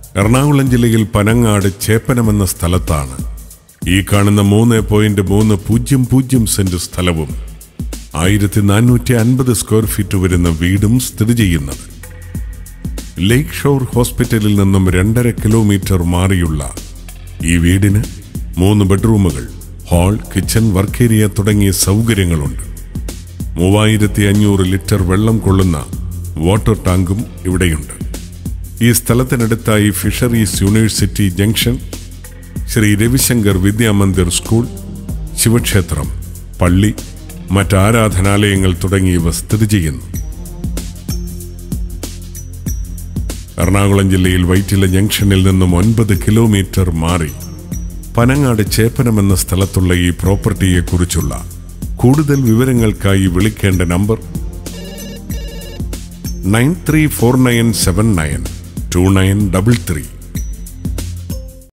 എറണാകുളം ജില്ലയിൽ പനങ്ങാട് ചേപ്പനമെന്ന സ്ഥലത്താണ് ഈ കാണുന്ന മൂന്ന് പോയിന്റ് മൂന്ന് പൂജ്യം പൂജ്യം സെന്റ് സ്ഥലവും ആയിരത്തി നാനൂറ്റി അൻപത് സ്ക്വയർ ഫീറ്റ് വരുന്ന വീടും സ്ഥിതി ചെയ്യുന്നത് ലേക്ക് ഷോർ ഹോസ്പിറ്റലിൽ നിന്നും രണ്ടര കിലോമീറ്റർ മാറിയുള്ള ഈ വീടിന് മൂന്ന് ബെഡ്റൂമുകൾ ഹാൾ കിച്ചൺ വർക്ക് ഏരിയ തുടങ്ങിയ സൗകര്യങ്ങളുണ്ട് മൂവായിരത്തി അഞ്ഞൂറ് ലിറ്റർ വെള്ളം കൊള്ളുന്ന വാട്ടർ ടാങ്കും ഇവിടെയുണ്ട് ഈ സ്ഥലത്തിനടുത്തായി fisheries university junction Shri Ravishankar Vidyamandir school ശിവക്ഷേത്രം പള്ളി മറ്റ് ആരാധനാലയങ്ങൾ തുടങ്ങിയവ സ്ഥിതി ചെയ്യുന്നു എറണാകുളം ജില്ലയിൽ വൈറ്റില ജംഗ്ഷനിൽ നിന്നും ഒൻപത് കിലോമീറ്റർ മാറി പനങ്ങാട് ചേപ്പനം എന്ന സ്ഥലത്തുള്ള ഈ പ്രോപ്പർട്ടിയെക്കുറിച്ചുള്ള കൂടുതൽ വിവരങ്ങൾക്കായി വിളിക്കേണ്ട number nine three four nine seven nine two nine double three